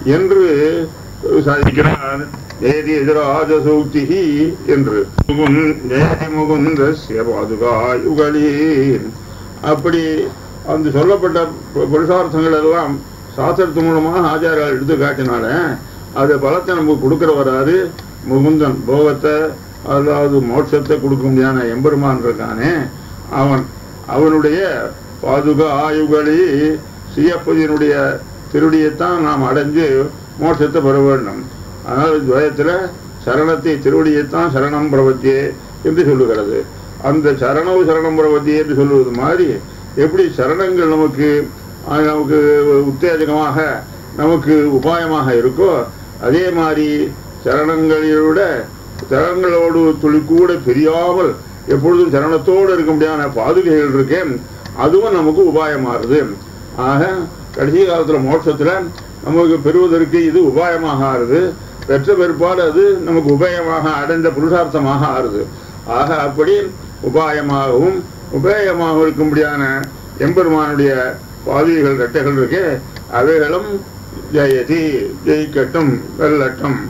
என்று சாதிக்கிறார் ஏதி எதிராஜ சூக்தி என்று முகுந் ஏதி முகுந்தஸ்ய பாதுகா யுகலீர் அப்படி அந்த சொல்லப்பட்ட பு- புருஷார்த்தங்கள் எல்லாம் சாஸ்திரத்து மூலமாக ஆச்சாரியால் எடுத்து காட்டினால அது பலத்தை நமக்கு கொடுக்கிற வராது முகுந்தன் போகத்தை அதாவது மோட்சத்தை கொடுக்க முடியாத எம்பெருமான் இருக்கானே அவன் அவனுடைய பாதுகா ஆயுகளி சியப்பதியினுடைய திருடியைத்தான் நாம் அடைஞ்சு மோட்சத்தை பெற வேண்டும் அதனால் துவயத்தில் சரணத்தை திருவடியைத்தான் சரணம் பிரபத்தியே என்று சொல்லுகிறது அந்த சரணவு சரணம் பிரபத்தி என்று சொல்லுவது மாதிரி எப்படி சரணங்கள் நமக்கு அஹ், நமக்கு உத்தேஜகமாக நமக்கு உபாயமாக இருக்கோ அதே மாதிரி சரணங்களிலோட சரணங்களோடு துளி கூட பிரியாமல் எப்பொழுதும் சரணத்தோடு இருக்க முடியாத பாதுகைகள் இருக்கேன் அதுவும் நமக்கு உபாயமாறுது ஆக கடைசி காலத்துல மோட்சத்துல நமக்கு பெறுவதற்கு இது உபாயமாக ஆறுது பெற்ற பிற்பாடு அது நமக்கு உபாயமாக அடைந்த புருஷார்த்தமாக ஆறுது ஆக அப்படி உபாயமாகவும் உபேயமாக இருக்கும்படியான எம்பெருமானுடைய பாதிகள் ரெட்டைகள் இருக்கே அவைகளும் ஜெயதி ஜெயிக்கட்டும் வெல்லட்டும்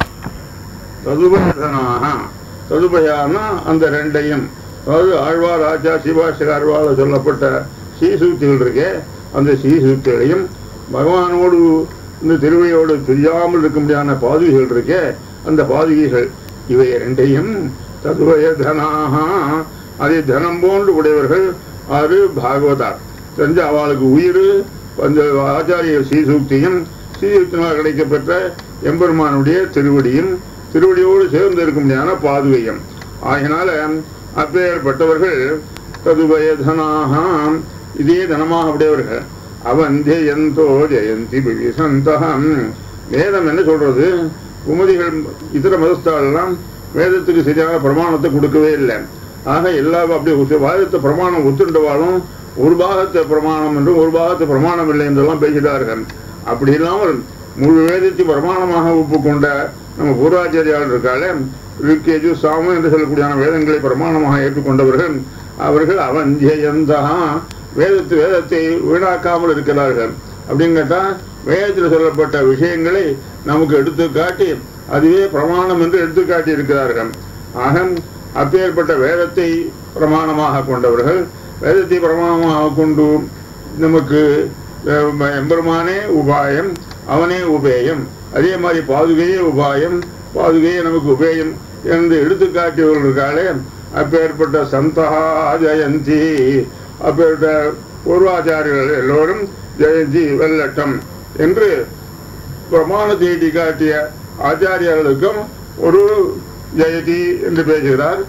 ததுபயதனாக ததுபயானா அந்த ரெண்டையும் அதாவது ஆழ்வார் ராஜா சிவாசிக ஆழ்வார் சொல்லப்பட்ட சீசூக்திகள் இருக்கே அந்த சீசூக்திகளையும் பகவானோடு இந்த திருவையோடு தெரியாமல் இருக்க முடியாத பாதுகைகள் இருக்கே அந்த பாதுகைகள் இவை ரெண்டையும் ததுவய தனாக அதை தனம் போன்று உடையவர்கள் ஆறு பாகவதார் தெரிஞ்ச அவளுக்கு உயிர் அந்த ஆச்சாரிய சீசூக்தியும் சீசூக்தினால் கிடைக்கப்பெற்ற எம்பெருமானுடைய திருவடியும் திருவடியோடு சேர்ந்து இருக்க முடியாத பாதுகையும் ஆகினால அப்பேற்பட்டவர்கள் ததுபயதனாக இதே தனமாக உடையவர்கள் அவன் ஜெயந்தோ ஜெயந்தி விசந்தகம் வேதம் என்ன சொல்றது குமதிகள் இதர மதஸ்தாலெல்லாம் வேதத்துக்கு சரியான பிரமாணத்தை கொடுக்கவே இல்லை ஆக எல்லா அப்படி ஒத்து- வேதத்தை பிரமாணம் ஒத்துண்டவாலும் ஒரு பாகத்தை பிரமாணம் என்றும் ஒரு பாகத்தை பிரமாணம் இல்லை என்றெல்லாம் பேசிட்டார்கள் அப்படி இல்லாமல் முழு வேதத்தை பிரமாணமாக ஒப்புக்கொண்ட நம்ம பூர்வாச்சாரியால் இருக்காளே ரிக்கேஜு சாமம் என்று சொல்லக்கூடியான வேதங்களை பிரமாணமாக ஏற்றுக்கொண்டவர்கள் அவர்கள் அவன் ஜெயந்தா வேதத்து வேதத்தை வீணாக்காமல் இருக்கிறார்கள் அப்படின்னு கேட்டா வேதத்தில் சொல்லப்பட்ட விஷயங்களை நமக்கு எடுத்து காட்டி அதுவே பிரமாணம் என்று எடுத்து காட்டி இருக்கிறார்கள் ஆக அப்பேற்பட்ட வேதத்தை பிரமாணமாக கொண்டவர்கள் வேதத்தை பிரமாணமாக கொண்டு நமக்கு அஹ், எம்பெருமானே உபாயம் அவனே உபேயம் அதே மாதிரி பாதுகையே உபாயம் பாதுகையே நமக்கு உபேயம் என்று எடுத்துக்காட்டியவர்கள் இருக்காளே அப்பேற்பட்ட சந்தகா ஜெயந்தி அப்பேற்பட்ட பூர்வாச்சாரியர்கள் எல்லோரும் ஜெயந்தி வெல்லட்டம் என்று பிரமாணத்தை எட்டி காட்டிய ஆச்சாரியர்களுக்கும் ஒரு ஜெயதி என்று பேசுகிறார்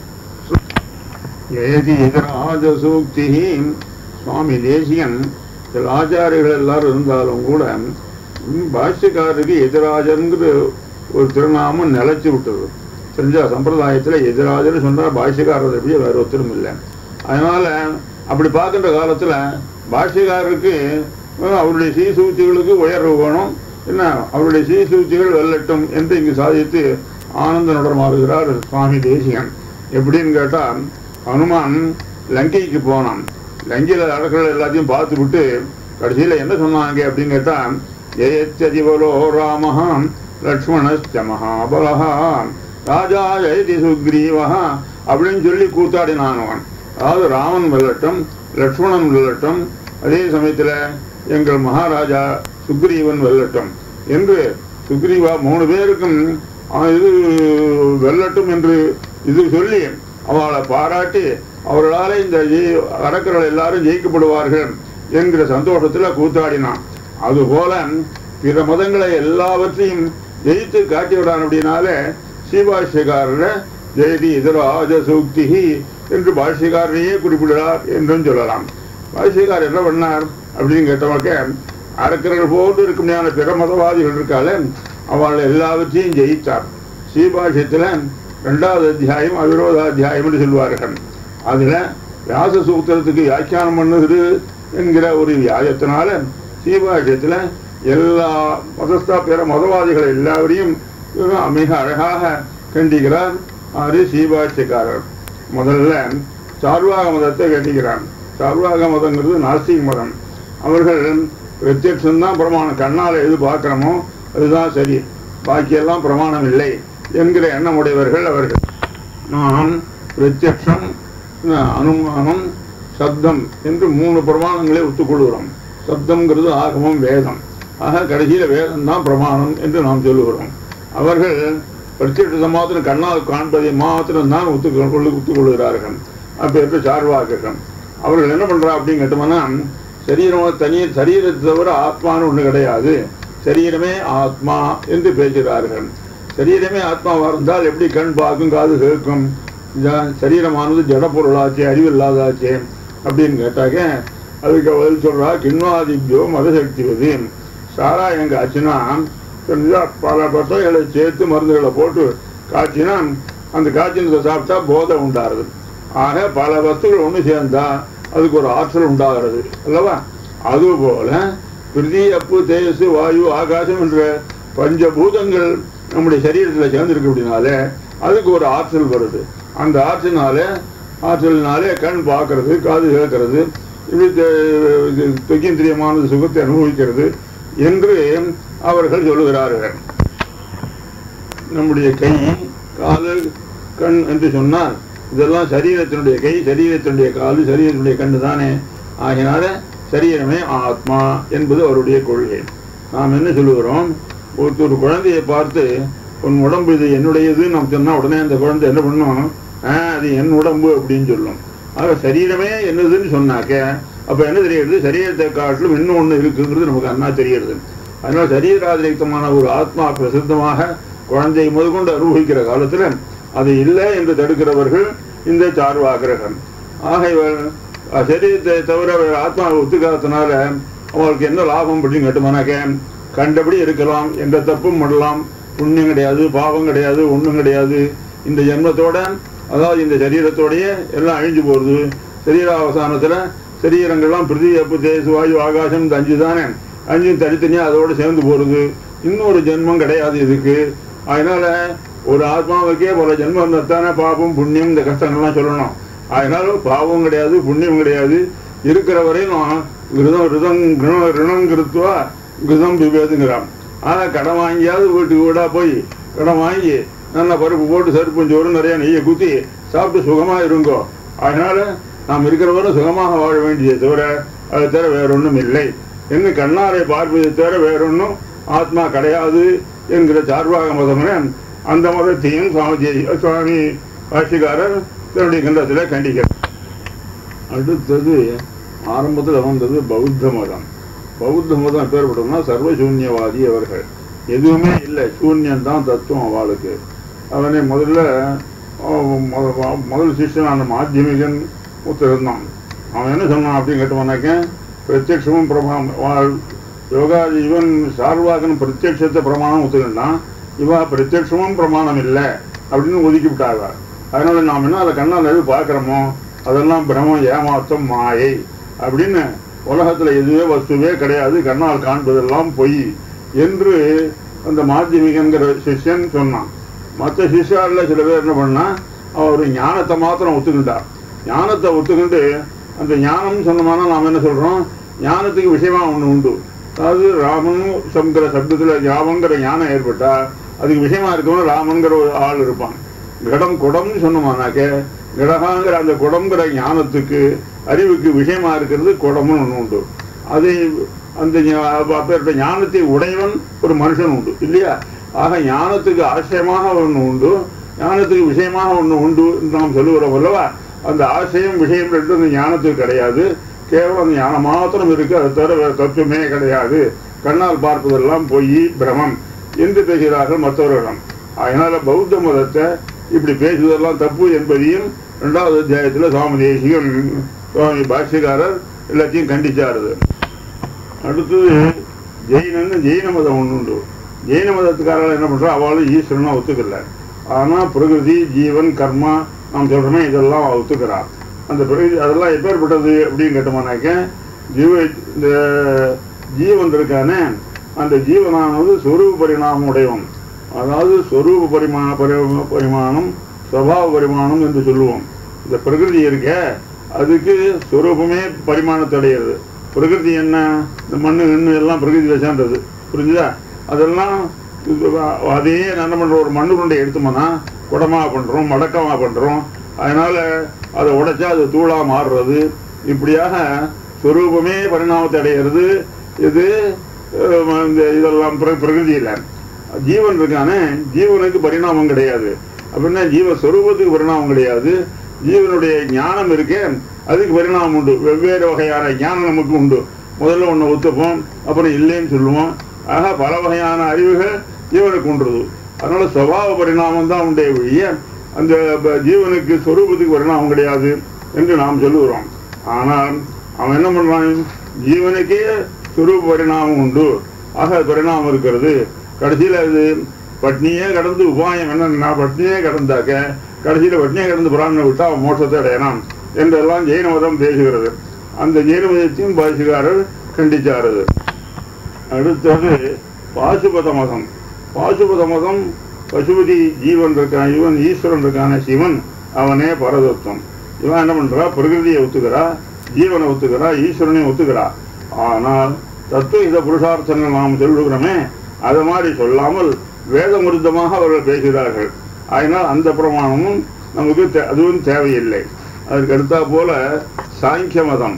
ஜெயதி இதராஜ சூக்தி சுவாமி தேசியன் சில ஆச்சாரியர்கள் எல்லாரும் இருந்தாலும் கூட ம், பாஷ்யக்காரருக்கு எதிராஜன்கிற ஒரு திருநாமம் நிலைச்சு விட்டது தெரிஞ்ச சம்பிரதாயத்தில் எதிராஜன்னு சொன்னால் பாஷ்யக்காரர் எப்படி வேற ஒருத்தரும் இல்லை அதனால அப்படி பார்க்கின்ற காலத்தில் பாஷ்யக்காரருக்கு அஹ், அவருடைய சீசூத்திகளுக்கு உயர்வு வேணும் என்ன அவருடைய சீசூத்திகள் வெல்லட்டும் என்று இங்கு சாதித்து ஆனந்த நடமாறுகிறார் சுவாமி தேசிகன் எப்படின்னு கேட்டால் ஹனுமான் லங்கைக்கு போனான் லங்கையில் நடக்கிற எல்லாத்தையும் பார்த்து விட்டு கடைசியில் என்ன சொன்னாங்க அப்படின்னு கேட்டால் ஜெயத்யதிபலோ ராமஹா லக்ஷ்மணஸ்ய மகாபலஹா ராஜா ஜெயதி சுக்ரீவஹா அப்படின்னு சொல்லி கூத்தாடினான் அவன் அதாவது ராமன் வெல்லட்டும் லக்ஷ்மணன் வெல்லட்டும் அதே சமயத்தில் எங்கள் மகாராஜா சுக்ரீவன் வெல்லட்டும் என்று சுக்ரீவா மூணு பேருக்கும் ஆ, இது வெல்லட்டும் என்று இது சொல்லி அவளை பாராட்டி அவர்களால் இந்த ஜெய்- அரக்கர்கள் எல்லாரும் ஜெயிக்கப்படுவார்கள் என்கிற சந்தோஷத்தில் கூத்தாடினான் அதுபோல பிற மதங்களை எல்லாவற்றையும் ஜெயித்து காட்டிவிடான் அப்படின்னால ஸ்ரீபாஷ்யக்காரர் ஜெயதி இதராஜ சூக்தி என்று பாஷ்யக்காரரையே குறிப்பிடுகிறார் என்றும் சொல்லலாம் பாஷ்யக்காரர் என்ன பண்ணார் அப்படின்னு கேட்டவங்க அரக்கர்கள் போன்று இருக்கும் பிற மதவாதிகள் இருக்கால அவள் எல்லாவற்றையும் ஜெயித்தார் ஸ்ரீபாஷ்யத்தில் ரெண்டாவது அத்தியாயம் அவிரோத அத்தியாயம்னு சொல்வார்கள் அதுல வியாச சூத்திரத்துக்கு வியாக்கியானம் பண்ணுகிறது என்கிற ஒரு வியாஜத்தினால ஸ்ரீபாஷ்யத்துல எல்லா மதஸ்தா பிற மதவாதிகள் எல்லாவரையும் இவர் மிக அழகாக கண்டிக்கிறார் ஆறு ஸ்ரீபாஷ்யக்காரர் முதல்ல சார்வாக மதத்தை கண்டிக்கிறான் சார்வாக மதங்கிறது நாஸ்திக மதம் அவர்கள் பிரத்யட்சம்தான் பிரமாணம் கண்ணால் எது பார்க்குறோமோ அதுதான் சரி பாக்கியெல்லாம் பிரமாணம் இல்லை என்கிற எண்ணமுடையவர்கள் அவர்கள் நாம் பிரத்யக்ஷம் அஹ், அனுமானம் சப்தம் என்று மூணு பிரமாணங்களை ஒத்துக்கொள்கிறோம் சப்தம்ங்கிறது ஆகமம் வேதம் ஆக கடைசியில் வேதம் தான் பிரமாணம் என்று நாம் சொல்லுகிறோம் அவர்கள் பிரத்யட்சத்தை மாத்திரம் கண்ணால் காண்பதை மாத்திரம் தான் ஒத்துக்கொள்ள ஒத்துக்கொள்கிறார்கள் அப்பேற்ற சார்வார்கள் அவர்கள் என்ன பண்றா அப்படின்னு கேட்டோம்னா சரீரம் தனி சரீரத்தை தவிர ஆத்மான்னு ஒண்ணு கிடையாது சரீரமே ஆத்மா என்று பேசுகிறார்கள் சரீரமே ஆத்மாவா இருந்தால் எப்படி கண் பார்க்கும் காது கேட்கும் இந்த சரீரமானது ஜட பொருளாச்சே அறிவில்லாதாச்சே அப்படின்னு கேட்டாக்க அதுக்கு பதில் சொல்றா கிண்வாதிபியோ மதசக்திவது சாராயம் காய்ச்சினா தெரிஞ்சா பல பசைகளை சேர்த்து மருந்துகளை போட்டு காய்ச்சினா அந்த காய்ச்சினத்தை சாப்பிட்டா போதை உண்டாருது ஆக பல வஸ்துகள் ஒன்று சேர்ந்தா அதுக்கு ஒரு ஆற்றல் உண்டாகிறது அல்லவா அதுபோல பிரிதி அப்பு தேஜஸ் வாயு ஆகாசம் என்ற பஞ்சபூதங்கள் நம்முடைய சரீரத்தில் சேர்ந்திருக்கு அப்படின்னாலே அதுக்கு ஒரு ஆற்றல் வருது அந்த ஆற்றலினாலே ஆற்றலினாலே கண் பார்க்கறது காது கேட்கறது இப்படி தெ- இது தொக்கியந்திரியமான சுகத்தை அனுபவிக்கிறது என்று அவர்கள் சொல்லுகிறார்கள் நம்முடைய கை காது கண் என்று சொன்னால் இதெல்லாம் சரீரத்தினுடைய கை சரீரத்தினுடைய காது சரீரத்தினுடைய கண்ணு தானே ஆகினால சரீரமே ஆத்மா என்பது அவருடைய கொள்கை நாம் என்ன சொல்லுகிறோம் ஒருத்தர் ஒரு குழந்தையை பார்த்து உன் உடம்பு இது என்னுடையது நாம் சொன்னா உடனே அந்த குழந்தை என்ன பண்ணும் ஆ அது என் உடம்பு அப்படின்னு சொல்லும் ஆக சரீரமே என்னதுன்னு சொன்னாக்க அப்ப என்ன தெரியுது சரீரத்தை காட்டிலும் இன்னும் ஒண்ணு இருக்குங்கிறது நமக்கு அண்ணா தெரிகிறது அதனால சரீராதிரிக்தமான ஒரு ஆத்மா பிரசித்தமாக குழந்தையை முதற்கொண்டு அனுபவிக்கிற காலத்துல அது இல்லை என்று தடுக்கிறவர்கள் இந்த சார்வாகிரகம் ஆக இவர் அஹ், சரீரத்தை தவிர வேற ஆத்மாவை ஒத்துக்காதனால அவங்களுக்கு என்ன லாபம் அப்படின்னு கேட்டோம்னாக்க கண்டபடி இருக்கலாம் எந்த தப்பும் பண்ணலாம் புண்ணியம் கிடையாது பாவம் கிடையாது ஒண்ணும் கிடையாது இந்த ஜென்மத்தோட அதாவது இந்த சரீரத்தோடயே எல்லாம் அழிஞ்சு போறது சரீராவசானத்துல சரீரங்கள்லாம் பிரிதி அப்பு தேசு வாயு ஆகாசம் இந்த அஞ்சு தானே அஞ்சும் தனித்தனியா அதோட சேர்ந்து போறது இன்னொரு ஜென்மம் கிடையாது இதுக்கு அதனால ஒரு ஆத்மாவுக்கே பல ஜென்மம் இருந்தாத்தானே பாபம் புண்ணியம் இந்த கஷ்டங்கள்லாம் சொல்லணும் அதனால பாவம் கிடையாது புண்ணியம் கிடையாது இருக்கிற வரையும் கிருதம் ரிதம் கிருணம் ரிணம் கிருத்துவா கிருதம் விவேதுங்கிறான் ஆனா கடன் வாங்கியாவது வீட்டுக்கு வீடா போய் கடன் வாங்கி நல்ல பருப்பு போட்டு சருப்பும் சோறு நிறைய நெய்யை குத்தி சாப்பிட்டு சுகமா இருங்கோ அதனால நாம் இருக்கிற வரை சுகமாக வாழ வேண்டியதை தவிர அதை தவிர வேற ஒன்றும் இல்லை என்று கண்ணாரை பார்ப்பதை தவிர வேறொன்றும் ஆத்மா கிடையாது என்கிற சார்பாக மதம்னு அந்த மதத்தையும் சுவாமிஜி சுவாமி பாஷிகாரர் தன்னுடைய கண்டத்தில் கண்டிக்கிறார் அடுத்தது ஆரம்பத்தில் வந்தது பௌத்த மதம் பௌத்த மதம் எப்பேற்பட்டோம்னா சர்வசூன்யவாதி அவர்கள் எதுவுமே இல்லை சூன்யம் தான் தத்துவம் அவளுக்கு அவனை முதல்ல அவன் முத- முத- முதல் சிஷ்யனான மாத்தியமிகன் ஒருத்தர் அவன் என்ன சொன்னான் அப்படின்னு கேட்டவனாக்க பிரத்யட்சமும் பிரமாணம் வா- யோகா இவன் சார்வாகன் பிரத்யட்சத்தை பிரமாணம் ஒத்துக்கிட்டான் இவா பிரத்யட்சமும் பிரமாணம் இல்லை அப்படின்னு ஒதுக்கி விட்டாங்க அதனால நாம் என்ன அதை கண்ணால் எது பார்க்குறோமோ அதெல்லாம் பிரமம் ஏமாத்தம் மாயை அப்படின்னு உலகத்துல எதுவே வஸ்துவே கிடையாது கண்ணால் காண்பதெல்லாம் பொய் என்று அந்த மாத்தியமிகங்கிற சிஷ்யன் சொன்னான் மற்ற சிஷ்யால சில பேர் என்ன பண்ணா அவர் ஞானத்தை மாத்திரம் ஒத்துக்கிட்டார் ஞானத்தை ஒத்துக்கிட்டு அந்த ஞானம் சொன்னோம்னா நாம் என்ன சொல்றோம் ஞானத்துக்கு விஷயமா ஒண்ணு உண்டு அதாவது ராமன் சங்கிற சப்தத்துல ராமங்கிற ஞானம் ஏற்பட்டா அதுக்கு விஷயமா இருக்கவன் ராமங்கிற ஒரு ஆள் இருப்பான் கடம் குடம்னு சொன்னோம்னாக்க கடகாங்கிற அந்த குடம்ங்கிற ஞானத்துக்கு அறிவுக்கு விஷயமா இருக்கிறது குடம்னு ஒண்ணு உண்டு அதை அந்த ஞா- அப்பேற்பட்ட ஞானத்தை உடையவன் ஒரு மனுஷன் உண்டு இல்லையா ஆக ஞானத்துக்கு ஆசிரியமாக ஒண்ணு உண்டு ஞானத்துக்கு விஷயமாக ஒண்ணு உண்டு என்று நாம் சொல்லுகிறோம் அல்லவா அந்த ஆசையும் விஷயம் ரெண்டும் அந்த ஞானத்துக்கு கிடையாது கேவலம் அந்த ஞானம் மாத்திரம் இருக்கு அதை தவிர வேற தத்துவமே கிடையாது கண்ணால் பார்ப்பதெல்லாம் பொய் பிரமம் என்று பேசுகிறார்கள் மற்றவர்களிடம் அதனால பௌத்த மதத்தை இப்படி பேசுவதெல்லாம் தப்பு என்பதையும் இரண்டாவது அத்தியாயத்தில் சுவாமி தேசிகன் சுவாமி பாஷ்யக்காரர் எல்லாத்தையும் கண்டிச்சாருது அடுத்தது ஜெயினன்னு ஜெயின மதம் ஒன்று உண்டு ஜெயின மதத்துக்காரர்கள் என்ன பண்றா அவளும் ஈஸ்வரனா ஒத்துக்கல ஆனா பிரகிருதி ஜீவன் கர்மா நாம் சொல்றோமே இதெல்லாம் அவ ஒத்துக்கிறா அந்த பிரகிருதி அதெல்லாம் எப்பேற்பட்டது அப்படின்னு கேட்டோம்னாக்க ஜீவ இந்த ஜீவன் இருக்கானே அந்த ஜீவனானது சொரூப பரிணாமம் உடையவன் அதாவது சொரூப பரிமா பரி- பரிமாணம் சுவாவ பரிமாணம் என்று சொல்லுவோம் இந்த பிரகிருதி இருக்க அதுக்கு சொரூபமே பரிமாணத்தடைகிறது பிரகிருதி என்ன இந்த மண்ணு கிண்ணு எல்லாம் பிரகிருதியில சேர்ந்தது புரிஞ்சுதா அதெல்லாம் இது வ- அதே என்ன பண்ற ஒரு மண்ணு உருண்டை எடுத்தோம்னா குடமா பண்றோம் மடக்கமா பண்றோம் அதனால அதை உடைச்சா அது தூளா மாறுறது இப்படியாக சொரூபமே பரிணாமத்தை அடைகிறது இது அஹ், இந்த இதெல்லாம் பிர- பிரகிருதியில ஜீவன் இருக்கானே ஜீவனுக்கு பரிணாமம் கிடையாது அப்படின்னா ஜீவ சொரூபத்துக்கு பரிணாமம் கிடையாது ஜீவனுடைய ஞானம் இருக்கே அதுக்கு பரிணாமம் உண்டு வெவ்வேறு வகையான ஞானம் நமக்கு உண்டு முதல்ல ஒன்று ஒத்துப்போம் அப்புறம் இல்லைன்னு சொல்லுவோம் ஆக பல வகையான அறிவுகள் ஜீவனுக்கு உண்டுறது அதனால சுபாவ பரிணாமம் தான் உண்டே ஒழிய அந்த ப- ஜீவனுக்கு சொரூபத்துக்கு பரிணாமம் கிடையாது என்று நாம் சொல்லுகிறோம் ஆனால் அவன் என்ன பண்றான் ஜீவனுக்கே சொரூப பரிணாமம் உண்டு ஆக பரிணாமம் இருக்கிறது கடைசியில் அது பட்னியே கடந்து உபாயம் என்னன்னா பட்னியே கடந்தாக்க கடைசியில் பட்னியே கடந்து பிராமணனை விட்டா அவன் மோட்சத்தை அடையலாம் என்றெல்லாம் ஜெயின மதம் பேசுகிறது அந்த ஜெயின மதத்தையும் பாஷிகாரர் கண்டிச்சாரது அடுத்தது பாசுபத மதம் பாசுபத மதம் பசுபதி ஜீவன் இருக்கான் இவன் ஈஸ்வரன் இருக்கான சிவன் அவனே பரதத்துவம் இவன் என்ன பண்றா பிரகிருதியை ஒத்துக்கிறா ஜீவனை ஒத்துக்கிறா ஈஸ்வரனையும் ஒத்துக்கிறா ஆனால் தத்துவ இத புருஷார்த்தங்கள் நாம் சொல்லுகிறோமே அது மாதிரி சொல்லாமல் வேதமுருத்தமாக அவர்கள் பேசுகிறார்கள் அதனால் அந்த பிரமாணமும் நமக்கு தே- அதுவும் தேவையில்லை அதற்கு அடுத்தா போல சாங்கிய மதம்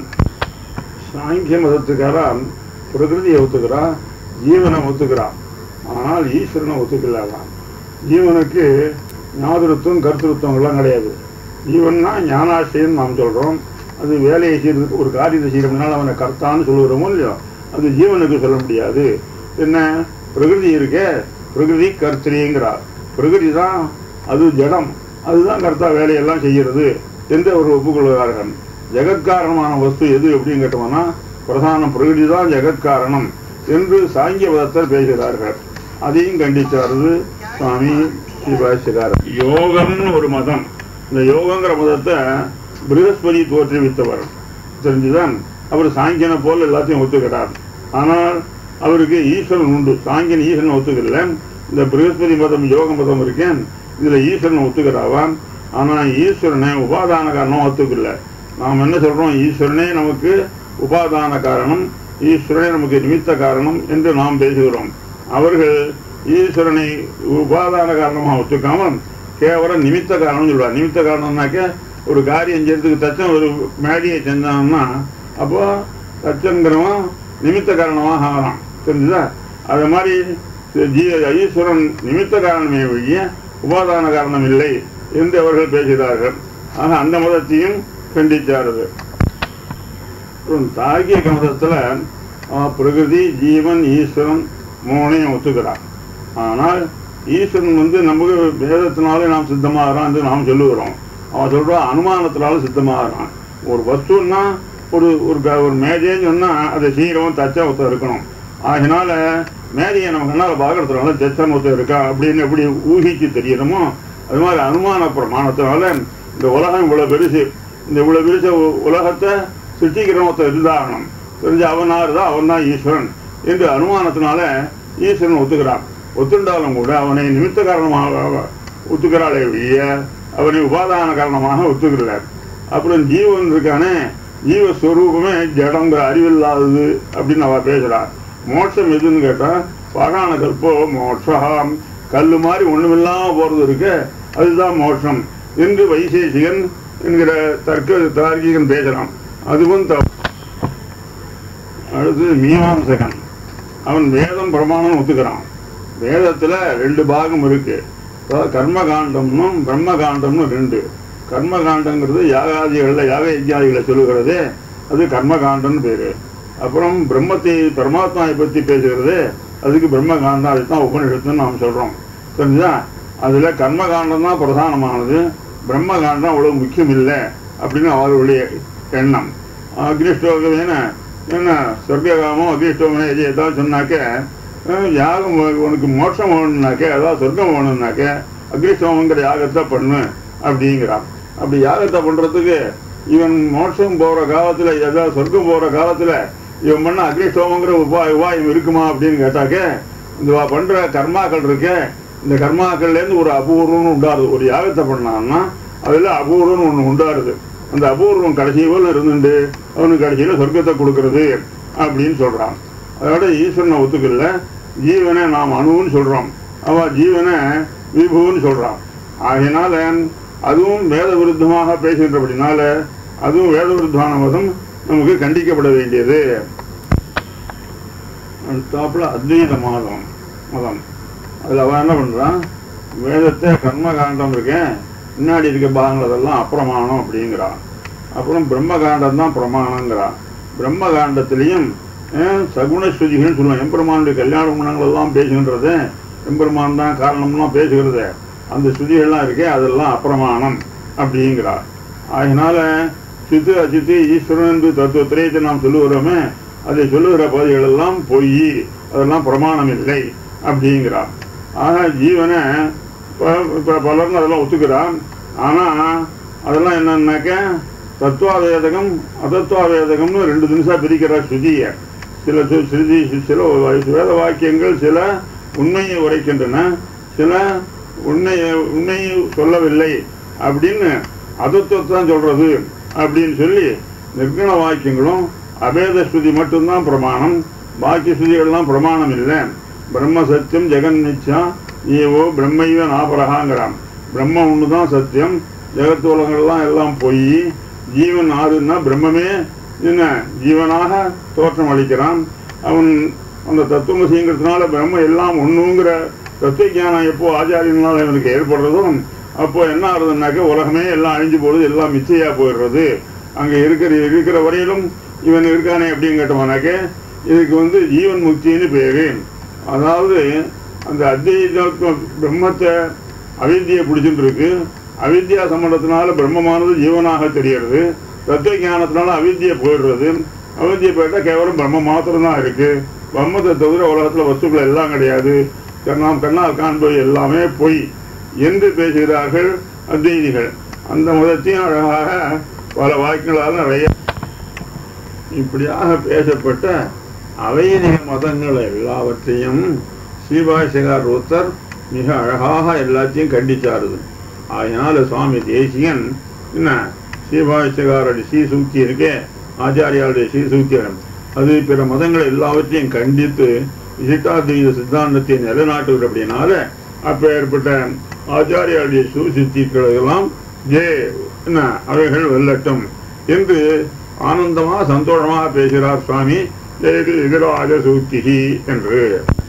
சாங்கிய மதத்துக்காரன் பிரகிருதியை ஒத்துக்கிறான் ஜீவனை ஒத்துக்கிறான் ஆனால் ஈஸ்வரனை ஒத்துக்கலாதான் ஜீவனுக்கு ஞாதிருத்தம் கருத்திருத்தங்கள்லாம் கிடையாது ஜீவன்னா ஞானாசிரியன் நாம் சொல்றோம் அது வேலையை செய்யறதுக்கு ஒரு காரியத்தை செய்யறதுனால அவனை கர்த்தான்னு சொல்லுகிறோமோ இல்லையோ அது ஜீவனுக்கு சொல்ல முடியாது என்ன பிரகிருதி இருக்கே பிரகிருதி கர்த்திரிங்கிறார் பிரகிருதி தான் அது ஜடம் அதுதான் கர்த்தா வேலையெல்லாம் செய்கிறது என்று அவர் ஒப்புக்கொள்கிறார்கள் ஜெகத்காரணமான வஸ்து எது அப்படின்னு கேட்டோம்னா பிரதான பிரகிருதி தான் ஜெகத்காரணம் என்று சாங்கிய மதத்தில் பேசுகிறார்கள் அதையும் கண்டிச்சாரு சுவாமி ஸ்ரீபாஷ்யகாரர் யோகம்னு ஒரு மதம் இந்த யோகங்கிற மதத்தை பிருகஸ்பதி தோற்றுவித்தவர் தெரிஞ்சுதான் அவர் சாங்கியனை போல எல்லாத்தையும் ஒத்துக்கிறார் ஆனால் அவருக்கு ஈஸ்வரன் உண்டு சாங்கியன் ஈஸ்வரன் ஒத்துக்கல இந்த பிருகஸ்பதி மதம் யோக மதம் இருக்கேன் இதுல ஈஸ்வரன் ஒத்துக்கிறாவான் ஆனா ஈஸ்வரனை உபாதான காரணம் ஒத்துக்கல நாம் என்ன சொல்றோம் ஈஸ்வரனே நமக்கு உபாதான காரணம் ஈஸ்வரனே நமக்கு நிமித்த காரணம் என்று நாம் பேசுகிறோம் அவர்கள் ஈஸ்வரனை உபாதான காரணமாக ஒத்துக்காமல் கேவலம் நிமித்த காரணம் சொல்லுவார் நிமித்த காரணம்னாக்க ஒரு காரியம் செய்யறதுக்கு தச்சன் ஒரு மேடியை செஞ்சான்னா அப்போ தச்சன்கிறவன் நிமித்த காரணமாக ஆகலாம் தெரிஞ்சுதா அது மாதிரி ஜீ ஈஸ்வரன் நிமித்த காரணமே ஒழிய உபாதான காரணம் இல்லை என்று அவர்கள் பேசுகிறார்கள் ஆக அந்த மதத்தையும் கண்டிச்சார்கள் அப்புறம் தாகிய மதத்துல அவன் பிரகிருதி ஜீவன் ஈஸ்வரன் மூணையும் ஒத்துக்கிறான் ஆனால் ஈஸ்வரன் வந்து நமக்கு வேதத்தினாலே நாம் சித்தமாகறான் என்று நாம் சொல்லுகிறோம் அவன் சொல்றான் அனுமானத்தினால சித்தமாகறான் ஒரு வஸ்துன்னா ஒரு ஒரு க- ஒரு மேஜைன்னு சொன்னா அதை சீரவன் தச்சா ஒருத்தர் இருக்கணும் ஆகினால மேதையை நம்ம கண்ணால் பார்க்கறதுனால தச்சன் ஒருத்தர் இருக்கா அப்படின்னு எப்படி ஊகிச்சு தெரியணுமோ அது மாதிரி அனுமான பிரமாணத்தினால இந்த உலகம் இவ்வளவு பெருசு இந்த இவ்வளவு பெருச உ- உலகத்தை சிருஷ்டிக்கிறவன் ஒருத்தர் இருந்தாகணும் தெரிஞ்ச அவனார் தான் அவன் தான் ஈஸ்வரன் என்று அனுமானத்தினால ஈஸ்வரன் ஒத்துக்கிறான் ஒத்துண்டாலும் கூட அவனை நிமித்த காரணமாக ஒத்துக்கிறாளே ஒழிய அவனை உபாதான காரணமாக ஒத்துக்கல அப்புறம் ஜீவன் இருக்கானே ஜீவஸ்வரூபமே ஜடங்கிற அறிவில்லாதது அப்படின்னு அவ பேசுறார் மோட்சம் எதுன்னு கேட்டா பாகான கல்போ மோட்சம் கல்லு மாதிரி ஒண்ணுமில்லாம போறது இருக்கு அதுதான் மோட்சம் என்று வைசேஷிகன் என்கிற தர்க்க தார்க்கிகன் பேசுறான் அதுவும் தப்பு அடுத்து மீமாம்சகன் அவன் வேதம் பிரமாணம் ஒத்துக்கிறான் வேதத்துல ரெண்டு பாகம் இருக்கு அதாவது கர்மகாண்டம்னும் பிரம்மகாண்டம்னு ரெண்டு கர்மகாண்டங்கிறது யாகாதிகள்ல யாக யஜ்யாதிகளை சொல்லுகிறது அது கர்மகாண்டம்னு பேரு அப்புறம் பிரம்மத்தை பரமாத்மாவை பத்தி பேசுகிறது அதுக்கு பிரம்மகாண்டம் அதுதான் உபனிஷத்துன்னு நாம் சொல்றோம் தெரிஞ்சா அதுல கர்மகாண்டம் தான் பிரதானமானது பிரம்மகாண்டம் அவ்வளவு முக்கியம் இல்லை அப்படின்னு அவர்களுடைய எண்ணம் அக்னிஷ்டோகம் என்ன என்ன சொர்க்ககாமம் அக்னிஷ்டோகம் எது ஏதாவது சொன்னாக்க அஹ், யாகம் உ- உனக்கு மோட்சம் வேணும்னாக்க அதாவது சொர்க்கம் வேணும்னாக்க அக்னிஷ்டோமங்கிற யாகத்தை பண்ணு அப்படிங்கிறான் அப்படி யாகத்தை பண்றதுக்கு இவன் மோட்சம் போற காலத்துல ஏதாவது சொர்க்கம் போற காலத்துல இவன் பண்ண அக்னிஷ்டோமங்கிற உபா உபாயம் இருக்குமா அப்படின்னு கேட்டாக்க இந்த வா- பண்ற கர்மாக்கள் இருக்கே இந்த கர்மாக்கள்ல இருந்து ஒரு அபூர்வம்னு உண்டாருது ஒரு யாகத்தை பண்ணான்னா அதுல அபூர்வம்னு ஒண்ணு உண்டாருது அந்த அபூர்வம் கடைசி போல இருந்துட்டு அவனுக்கு கடைசியில சொர்க்கத்தை கொடுக்கறது அப்படின்னு சொல்றான் அதோட ஈஸ்வரனை ஒத்துக்கல ஜீவனை நாம் அணுன்னு சொல்றோம் அவ ஜீவனை விபுன்னு சொல்றான் ஆகையினால அதுவும் வேத விருத்தமாக பேசுகின்றபடினால அதுவும் வேத விருத்தமான மதம் நமக்கு கண்டிக்கப்பட வேண்டியது அடுத்தாப்புல அத்வைத மாதம் மதம் அதில் அவன் என்ன பண்றான் வேதத்தை கர்ம காண்டம் இருக்கேன் முன்னாடி இருக்க பாகங்கள் அதெல்லாம் அப்பிரமாணம் அப்படிங்கிறான் அப்புறம் பிரம்ம காண்டம் தான் பிரமாணங்கிறான் பிரம்ம காண்டத்திலையும் அஹ், சகுண ஸ்ருதிகள்னு சொல்லுவாங்க எம்பெருமானுடைய கல்யாண குணங்கள் எல்லாம் பேசுகின்றது எம்பெருமான் தான் காரணம்லாம் பேசுகிறது அந்த ஸ்ருதிகள்லாம் இருக்கே அதெல்லாம் அப்பிரமாணம் அப்படிங்கிறார் அதனால சித்து அச்சித்து ஈஸ்வரன் என்று தத்துவத்திரயத்தை நாம் சொல்லுகிறோமே அதை சொல்லுகிற பகுதிகள் எல்லாம் பொய் அதெல்லாம் பிரமாணம் இல்லை அப்படிங்கிறார் ஆக ஜீவனை ப- இப்ப பலரும் அதெல்லாம் ஒத்துக்கிறான் ஆனா அதெல்லாம் என்னன்னாக்க தத்துவாவேதகம் அதத்துவாவேதகம்னு ரெண்டு தினசா பிரிக்கிறார் ஸ்ருதிய சில சு- ஸ்ருதி சில வேத வாக்கியங்கள் சில உண்மையை உரைக்கின்றன சில உண்மையை உண்மையை சொல்லவில்லை அப்படின்னு அதத்துவத்தை தான் சொல்றது அப்படின்னு சொல்லி நிர்குண வாக்கியங்களும் அபேத ஸ்ருதி மட்டும்தான் பிரமாணம் பாக்கி ஸ்ருதிகள்லாம் பிரமாணம் இல்லை பிரம்ம சத்தியம் ஜெகன் மிச்சம் ஏவோ பிரம்மைவ நாபரகாங்கிறான் பிரம்ம ஒன்று தான் சத்தியம் ஜெகத் உலகங்கள்லாம் எல்லாம் பொய் ஜீவன் ஆறுன்னா பிரம்மமே என்ன ஜீவனாக தோற்றம் அளிக்கிறான் அவன் அந்த தத்துவமசிங்கிறதுனால பிரம்ம எல்லாம் ஒண்ணுங்கிற தத்துவ ஞானம் எப்போ ஆச்சாரியனால இவனுக்கு ஏற்படுறதோ அப்போ என்ன ஆகுதுன்னாக்க உலகமே எல்லாம் அழிஞ்சு போடுது எல்லாம் மிச்சையா போயிடுறது அங்க இருக்கிற இருக்கிற வரையிலும் இவன் இருக்கானே அப்படின்னு கேட்டோம்னாக்க இதுக்கு வந்து ஜீவன் முக்தின்னு பேரு அதாவது அந்த அத்வைத பிரம்மத்தை அவித்தியை பிடிச்சிட்டு இருக்கு அவித்யா சம்பந்தத்தினால பிரம்மமானது ஜீவனாக தெரியறது தத்துவ ஞானத்தினால அவித்தியை போயிடுறது அவித்தியை போயிட்டா கேவலம் பிரம்ம மாத்திரம்தான் இருக்கு பிரம்மத்தை தவிர உலகத்துல வஸ்துக்கள் எல்லாம் கிடையாது நாம் கண்ணால் காண்பது எல்லாமே பொய் என்று பேசுகிறார்கள் அத்வைதிகள் அந்த மதத்தையும் அழகாக பல வாக்கியங்களால் நிறைய இப்படியாக பேசப்பட்ட அவைதிக மதங்கள் எல்லாவற்றையும் ஸ்ரீபாஷகார் ஒருத்தர் மிக அழகாக எல்லாத்தையும் கண்டிச்சாருது அதனால சுவாமி தேசியன் என்ன ஸ்ரீபாஷகாரோட ஸ்ரீசூக்தி இருக்கே ஆச்சாரியாருடைய ஸ்ரீசூக்தியம் அது பிற மதங்கள் எல்லாவற்றையும் கண்டித்து விசிட்டாத்வைத சித்தாந்தத்தை நிலைநாட்டுவது அப்படின்னால அப்ப ஏற்பட்ட ஆச்சாரியாருடைய சுசித்திகளெல்லாம் ஜே என்ன அவைகள் வெல்லட்டும் என்று ஆனந்தமா சந்தோஷமாக பேசுகிறார் சுவாமி ஜெயதி எதிராஜ சூத்திகி என்று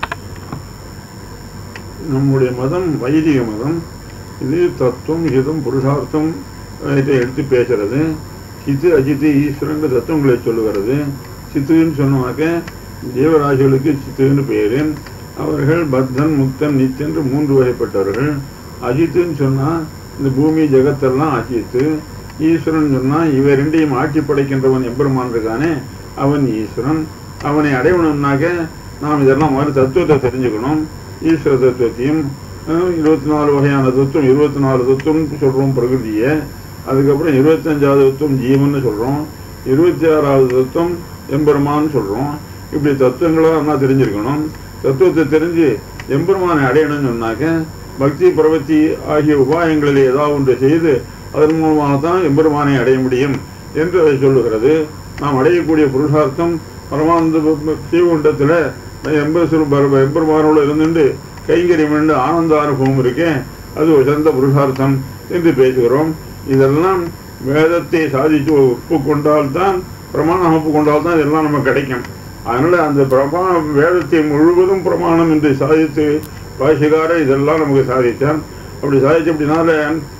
நம்முடைய மதம் வைதிக மதம் இது தத்துவம் ஹிதம் புருஷார்த்தம் இதை எடுத்து பேசுறது சித்து அஜித்து ஈஸ்வரங்க தத்துவங்களை சொல்லுகிறது சித்துன்னு சொன்னாக்க ஜீவராசிகளுக்கு சித்துன்னு பேரு அவர்கள் பத்தன் முக்தன் நித்தென்று மூன்று வகைப்பட்டவர்கள் அஜித்துன்னு சொன்னா இந்த பூமி ஜெகத்தெல்லாம் அஜித்து ஈஸ்வரன் சொன்னா இவை ரெண்டையும் ஆட்சி படைக்கின்றவன் எம்பெருமான் இருக்கானே அவன் ஈஸ்வரன் அவனை அடையணும்னாக்க நாம் இதெல்லாம் மாதிரி தத்துவத்தை தெரிஞ்சுக்கணும் ஈஸ்வர தத்துவத்தையும் அஹ், இருபத்தி நாலு வகையான தத்துவம் இருபத்தி நாலு தத்துவம் சொல்றோம் பிரகிருதியை அதுக்கப்புறம் இருபத்தஞ்சாவது தத்துவம் ஜீவன்னு சொல்றோம் இருபத்தி ஆறாவது தத்துவம் எம்பெருமான்னு சொல்றோம் இப்படி தத்துவங்களா நம்ம தெரிஞ்சிருக்கணும் தத்துவத்தை தெரிஞ்சு எம்பெருமானை அடையணும்னு சொன்னாக்க பக்தி பிரவத்தி ஆகிய உபாயங்களில் ஏதாவது ஒன்று செய்து அதன் மூலமாக தான் எம்பெருமானை அடைய முடியும் என்று அதை சொல்லுகிறது நாம் அடையக்கூடிய புருஷார்த்தம் பரமானந்த ஸ்ரீகுண்டத்தில் எம்பெருமான் எம்பெருமானோடு இருந்துட்டு கைங்கரியம் என்று ஆனந்த அனுபவம் இருக்கேன் அது ஒரு சிறந்த புருஷார்த்தம் என்று பேசுகிறோம் இதெல்லாம் வேதத்தை சாதித்து ஒப்புக்கொண்டால்தான் பிரமாணம் ஒப்புக்கொண்டால்தான் இதெல்லாம் நமக்கு கிடைக்கும் அதனால அந்த பிரமாண வேதத்தை முழுவதும் பிரமாணம் என்று சாதித்து பாஷிகார இதெல்லாம் நமக்கு சாதித்தான் அப்படி சாதிச்சு அப்படினால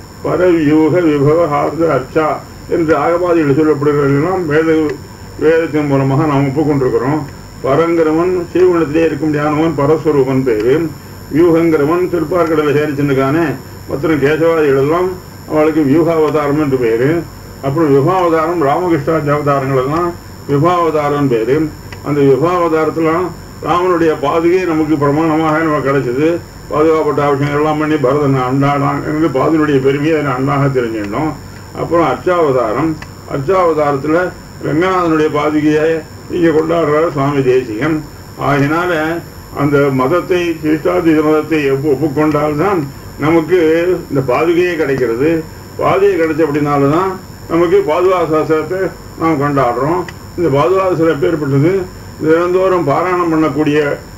பரவியூக விபவ ஹார்த அர்ச்சா என்று ஆகபாதிகள் சொல்லப்படுகிறதெல்லாம் வேத வேதத்தின் மூலமாக நாம் ஒப்புக்கொண்டிருக்கிறோம் பரங்கிறவன் சீவனத்திலே இருக்க முடியாதவன் பரஸ்வரூபன் பேரு வியூகங்கிறவன் திருப்பார்கடலை சேரிச்சுருக்கானே மற்ற கேசவாதிகள் எல்லாம் அவளுக்கு வியூகாவதாரம் என்று பேரு அப்புறம் விபாவதாரம் ராமகிருஷ்ணாஜ் அவதாரங்கள் எல்லாம் விபாவதாரம் பேரு அந்த விபாவதாரத்துல ராமனுடைய பாதுகை நமக்கு பிரமாணமாக நமக்கு கிடைச்சது பாதுகாப்பட்ட விஷயங்கள் எல்லாம் பண்ணி பரதன் அண்டாடான் என்று பாதுனுடைய பெருமையை அதை அண்டாக தெரிஞ்சிடணும் அப்புறம் அர்ச்சாவதாரம் அர்ச்சாவதாரத்துல ரங்கநாதனுடைய பாதுகையை இங்க கொண்டாடுறாரு சுவாமி தேசிகன் ஆகினால அந்த மதத்தை கிருஷ்டாதித மதத்தை ஒப்பு ஒப்புக்கொண்டால்தான் நமக்கு இந்த பாதுகையே கிடைக்கிறது பாதுகை கிடைச்ச அப்படின்னால்தான் நமக்கு பாதுகா சாஸ்திரத்தை நாம் கொண்டாடுறோம் இந்த பாதுகா சாஸ்திரம் எப்பேற்பட்டது தினந்தோறும் பாராயணம் பண்ணக்கூடிய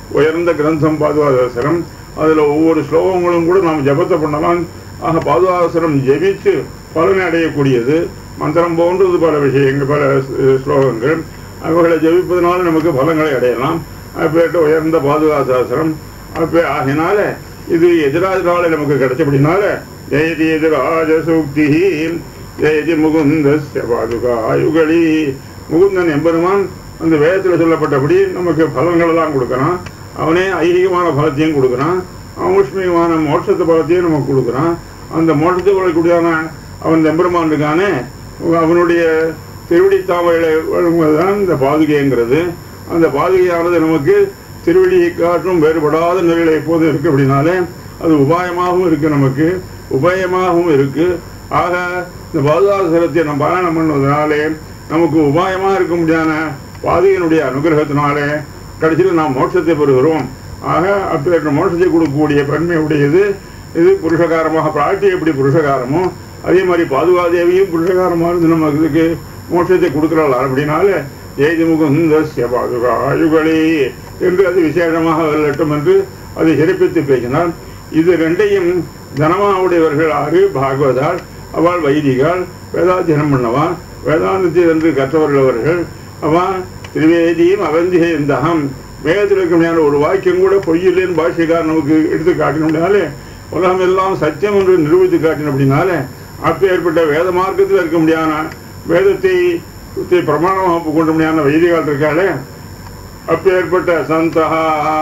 உயர்ந்த கிரந்தம் பாதுகாதசரம் அதில் ஒவ்வொரு ஸ்லோகங்களும் கூட நாம் ஜபத்தை பண்ணலாம் ஆக பாதுகாதசரம் ஜெபித்து பலனை அடையக்கூடியது மந்திரம் போன்றது பல விஷயங்கள் பல ஸ்- ஸ்லோகங்கள் அவைகளை ஜெபிப்பதனால நமக்கு பலங்களை அடையலாம் அப்பேற்ற உயர்ந்த பாதுகாசாசனம் அப்பே ஆகினால இது எதிராஜரால நமக்கு கிடைச்சபடினால ஜெயதி எதிராஜ சூக்தி ஜெயதி முகுந்தஸ்ய பாதுகாயுகளி முகுந்தன் எம்பெருமான் அந்த வேதத்தில் சொல்லப்பட்டபடி நமக்கு பலன்கள் எல்லாம் கொடுக்கறான் அவனே ஐகிகமான பலத்தையும் கொடுக்கறான் அமுஷ்மிகமான மோட்சத்து பலத்தையும் நமக்கு கொடுக்கறான் அந்த மோட்சத்தை வழக்கூடியதான அவன் எம்பெருமான் இருக்கானே அவனுடைய திருவடி தாமையில வழங்குவதுதான் இந்த பாதுகைங்கிறது அந்த பாதுகையானது நமக்கு திருவடியை காற்றும் வேறுபடாத நிலையில எப்போதும் இருக்கு அப்படின்னாலே அது உபாயமாகவும் இருக்கு நமக்கு உபாயமாகவும் இருக்கு ஆக இந்த பாதுகாசரத்தை நம்ம பாராயணம் பண்ணுவதனாலே நமக்கு உபாயமா இருக்க முடியாத பாதுகையினுடைய அனுகிரகத்தினாலே கடைசியில் நாம் மோட்சத்தை பெறுகிறோம் ஆக அப்பேற்ற மோட்சத்தை கொடுக்கக்கூடிய பெண்மை உடையது இது புருஷகாரமாக பிராட்டி எப்படி புருஷகாரமோ அதே மாதிரி பாதுகாதேவியும் புருஷகாரமாக இருந்து நமக்கு இதுக்கு மோட்சத்தை கொடுக்கிறாள் அப்படின்னால ஜெயதி முகுந்தஸ்ய பாதுகாயுகளே என்று அது விசேஷமாக வெல்லட்டும் என்று அதை சிறப்பித்து பேசினார் இது ரெண்டையும் தனமாவுடையவர்கள் ஆறு பாகவதால் அவள் வைதிகால் வேதாத்தியனம் பண்ணவா வேதாந்தத்தை என்று கற்றவர்கள் அவர்கள் அவன் திரிவேதியும் அவந்தியந்தகம் வேதத்தில் இருக்க முடியாத ஒரு வாக்கியம் கூட பொய்யில்லைன்னு பாஷ்யக்காரர் நமக்கு எடுத்து காட்டினோம்னாலே உலகம் எல்லாம் சத்தியம் என்று நிரூபித்து காட்டின அப்படின்னாலே அப்பேற்பட்ட வேத மார்க்கத்தில் இருக்க முடியாத வேதத்தை த்தை பிரமாணமாக கொண்டு முடியாத வைதிகால் இருக்காளே அப்பேற்பட்ட சந்தகா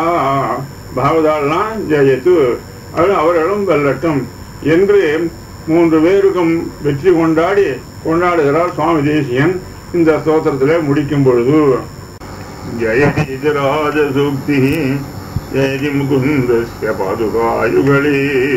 பாவதாள்லாம் ஜெயத்து அது அவர்களும் வெல்லட்டும் என்று மூன்று பேருக்கும் வெற்றி கொண்டாடி கொண்டாடுகிறார் சுவாமி தேசியன் இந்த ஸ்தோத்திரத்திலே முடிக்கும் பொழுது ஜெயதி ராஜசூக்தி ஜெயதி முகுந்தஸ்ய பாதுகாயுகளே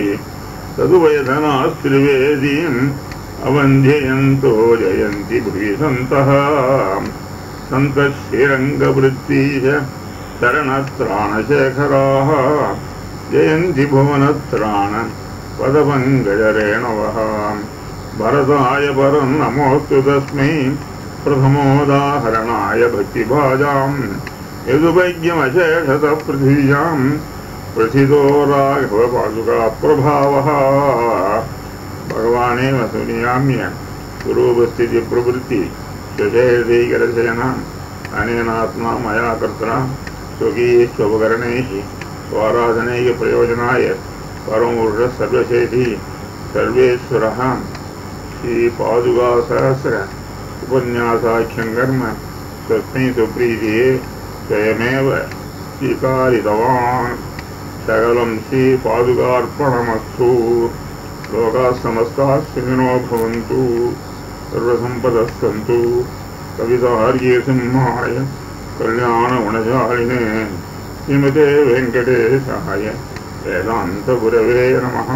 ததுவயதனாஸ்திரிவேதீம் அவந்தியந்தோ ஜயந்தி புரி சந்தः சந்தः ஸ்ரீரங்கவृत्तीः शरणत्राणशेखराः जयन्ति भुवनत्राण पदपङ्कजरेणवः भरताय परं नमोऽस्तु तस्मै प्रथमोदाहरणाय भक्तिभाजाम् यदुपैज्ञमशेषतः पृथिव्याम् प्रथितो राघवपादुकाप्रभावः भगवानेव सुनियाम्य स्वरूपस्थितिप्रवृत्ति स्वशेषैकरशयनाम् अनेनात्मा मया कर्तना स्वकीयेष्वपकरणैः स्वाराधनैकप्रयोजनाय परमपुरुषः सर्वशेषी सर्वेश्वरः श्रीपादुकासहस्र उपन्यासाख्यं कर्म तस्मै सुप्रीतिये स्वयमेव स्वीकारितवान् सकलं श्रीपादुकार्पणमस्तु लोकाः समस्ताः सुखिनो भवन्तु सर्वसम्पदः सन्तु कवितार्यसिंहाय कल्याणगुणशालिने श्रीमते वेङ्कटेशाय वेदान्तगुरवे नमः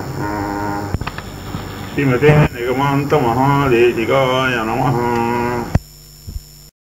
श्रीमते निगमान्तमहादेशिकाय नमः